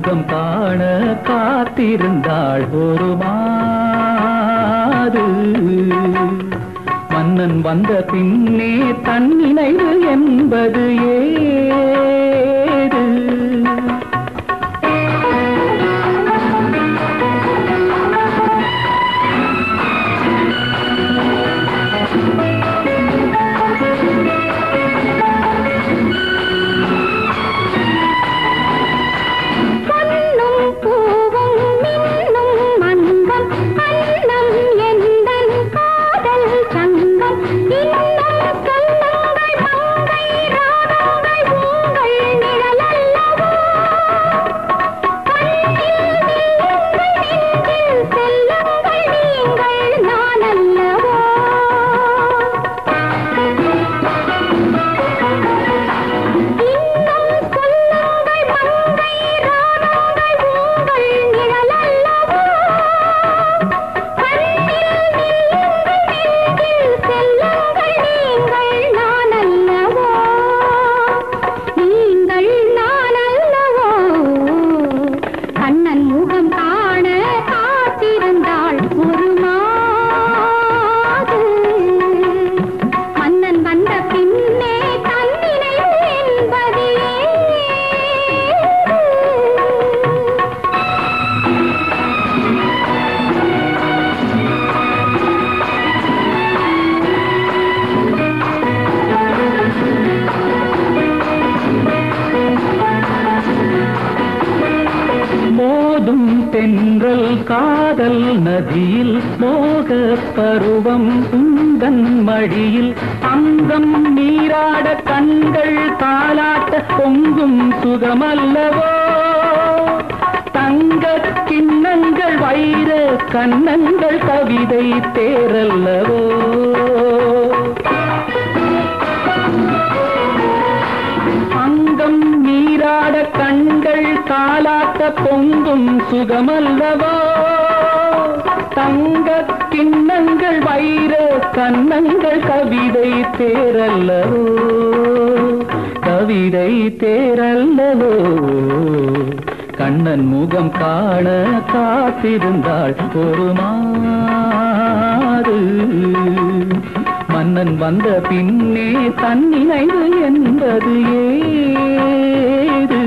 முகம் காண காத்திருந்தாள் ஒரு மாது மன்னன் வந்த பின்னே தன் நினைவு என்பது ஏது பொன்னும் பூவும் மின்னும் மந்தம் அன்னம் எந்தன் காதல் சங்கம் இன்னும் சொல்லுங்கள் மங்கை ராகங்கள் உங்கள் நிழலல்லவோ கண்ணில் நில்லுங்கள் நெஞ்சில் செல்லுங்கள் நீங்கள் நான் அல்லவோ இன்னும் சொல்லுங்கள் மங்கை ராகங்கள் உங்கள் நிழலல்லவோ கண்ணில் நில்லுங்கள் நெஞ்சில் செல்லுங்கள் நீங்கள் நான் அல்லவோ நீங்கள் நான் அல்லவோ கண்ணன் முகம் காண காத்திருந்தாள் ஒரு மாது மன்னன் வந்த பின்னே தன்னினைவு என்பது ஏது? மோதும் தென்றல் காதல் நதியில் மோக பருவம் உந்தன் மடியில் அங்கம் நீராட கண்கள் தாலாட்ட பொங்கும் சுகமல்லவோ தங்க கிண்ணங்கள் வைர கண்ணங்கள் கவிதை தேரல்லவோ அங்கம் நீராட கண்கள் காலாட்ட பொங்கும் சுகமல்லவோ தங்க கிண்ணங்கள் வைர கண்ணங்கள் கவிதை தேரல்லவோ கவிதை தேரல்லவோ கண்ணன் முகம் காண காத்திருந்தாள் ஒரு மாறு மன்னன் வந்த பின்னே தன் நினைவு என்பது ஏது